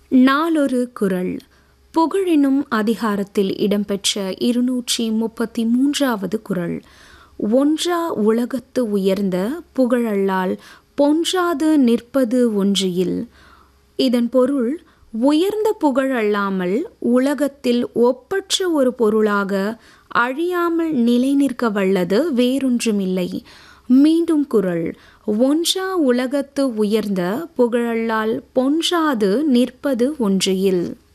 நாளொரு குரல் புகழெனும் அதிகாரத்தில் இடம்பெற்ற இருநூற்றி முப்பத்தி மூன்றாவது குரல் ஒன்றா உலகத்து உயர்ந்த புகழல்லால் பொன்றாது நிற்பது ஒன்றியில் இதன் பொருள் உயர்ந்த புகழ் அல்லாமல் உலகத்தில் ஒப்பற்ற ஒரு பொருளாக அழியாமல் நிலை நிற்க வல்லது வேறொன்றுமில்லை மீண்டும் குரல் ஒன்றா உலகத்து உயர்ந்த புகழல்லால் பொன்றாது நிற்பது ஒன்றியில்